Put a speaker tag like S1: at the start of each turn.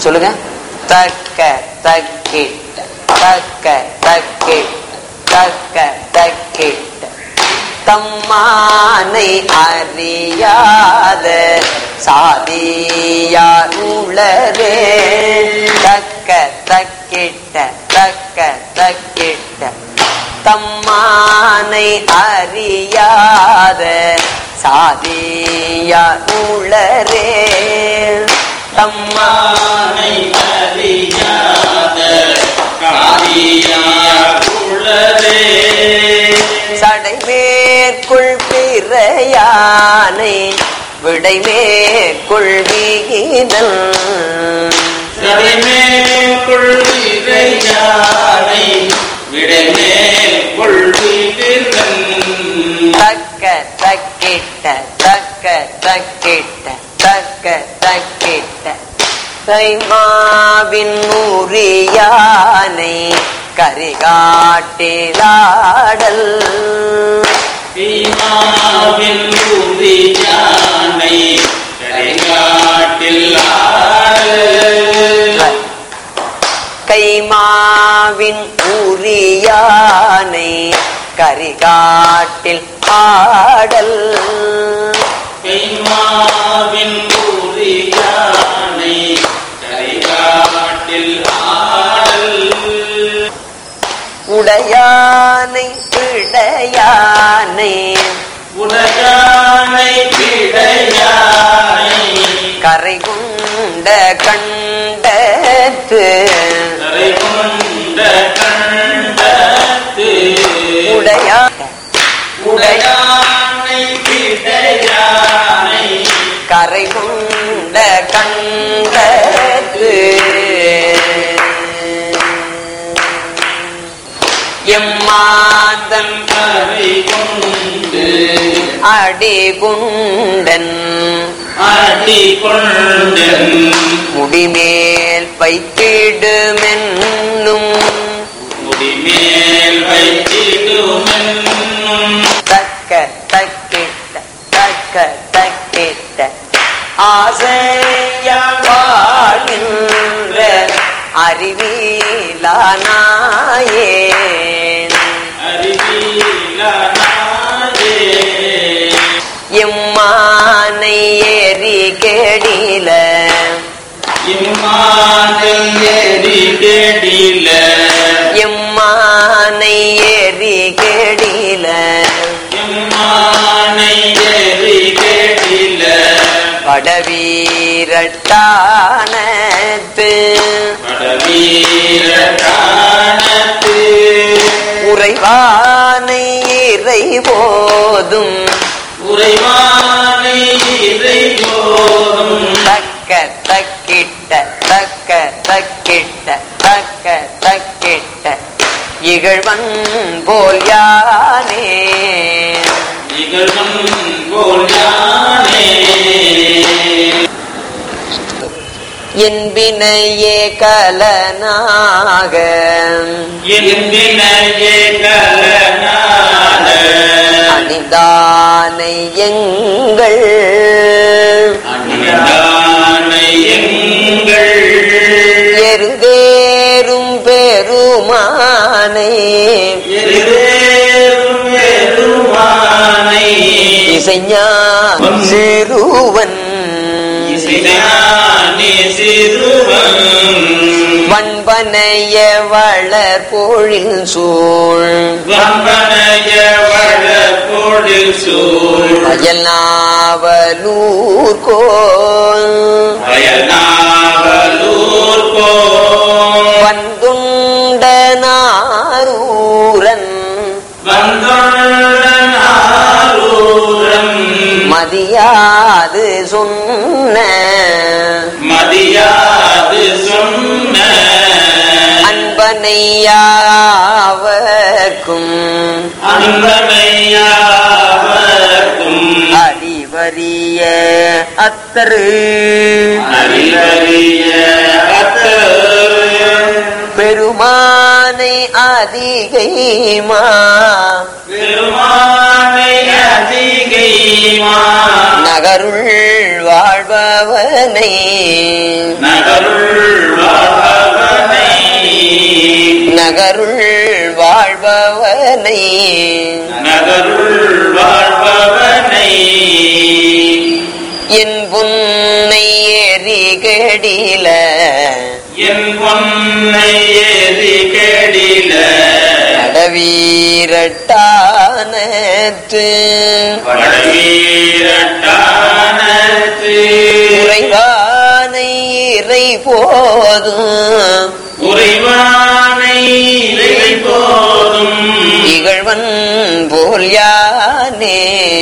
S1: சொல்லுங்க தக்க தக்கிட்ட தக்க தக்கிட்ட தக்க தக்கிட்ட தம்மானை அறியாத சாதியார் உளரே தக்க தக்கிட்ட தக்க தக்கிட்ட தம்மானை அறியாத சாதியார் உளரே தம்மா
S2: மானை அறியாத காரியார் உள்ளதே
S1: சடை மேற்குள் பிறையானை விடை மேற்குள் வீதல்
S2: சடைமேல் கொள்விரையானை விடைமேல் கொள்விதிரன்
S1: தக்க தக்கிட்ட தக்க தக்கிட்ட தக்க தக்கிட்ட கைமாவின் உரியானை கரிகாட்டிலாடல்
S2: பீமாவின் உரியானை கரைகாட்டில் ஆடல்
S1: கைமாவின் உரியானை கரிகாட்டில் ஆடல்
S2: கைமாவின் உரியானை கரைகாட்டில் ஆடல்
S1: உடையானை பிடையானை
S2: உலகானை கிடையானை
S1: கரை கொண்ட கண்டத்து
S2: கரை கொண்ட கண்டத்து
S1: உடையா
S2: உடையானை கிடையானை
S1: கரை கொண்ட கண்டத்து எம்மாதன்
S2: கரை கொண்டு
S1: அடி குண்டன்
S2: அடி கொண்டன்
S1: முடிமேல் வைத்திடுமென்னும்
S2: முடிமேல் வைத்திடுமென்னும்
S1: தக்க தக்கிட்ட தக்க தக்கிட்ட ஆசையாழ்கின்ற அறிவீலானாயேன்
S2: அறிவீலானாதே
S1: எம்மானை ஏறி கெடில
S2: இம்மானில் ஏறி கேடில
S1: எம்மானை ஏறி கெடில
S2: இம்மானை ஏறி கேடில
S1: வடவீரட்டானத்து
S2: படவீர காணத்து
S1: உறைவானை இறை போதும்
S2: உறைவானை இறைவோதும்
S1: தக்க தக்கிட்ட தக்க தக்கிட்ட தக்க தக்கிட்ட இகழ்வன் போல் யானே
S2: நிகழ்வன் போல் யானே
S1: என்பினையே கலனாக
S2: என்பினையே கலனான
S1: அணிதானை எங்கள்
S2: அணிதானை எங்கள்
S1: எருதேறும் பெருமானை
S2: எருதேறும் பெருமானை
S1: இசைஞான் சிறுவன்
S2: இசைஞானி சிறுவன்
S1: வன்பனைய வளர் பொழில் சூழ்
S2: வம்பனைய வளப்பொழில் சூழ்
S1: அயல் நாவலூர் கோல்
S2: அயல்நாவலூர் போம்
S1: வந்துண்ட நாரூரன்
S2: வந்தொழனாரூரம்
S1: மதியாது சொன்ன
S2: மதியாது சொன்ன
S1: அன்பனையாவர்க்கும்
S2: அன்பனையாவர்க்கும்
S1: அடிவரிய அத்தரு
S2: அறிவறிய அத்தர்
S1: பெருமானை அதிகைமா
S2: பெருமானை அதிகைமா
S1: நகருள் வாழ்பவனை
S2: நகருள்
S1: நகருள் வாழ்பவனை
S2: நகருள் வாழ்பவனை
S1: என் பொன்னை ஏறி கெடில
S2: என் பொன்னை ஏறி கெடில
S1: அடவீரட்டானத்து
S2: வடவீரட்டானத்து
S1: உறைவானை இறை போதும்
S2: உறைவானை இறை போதும்
S1: இகழ்வன் போல் யானே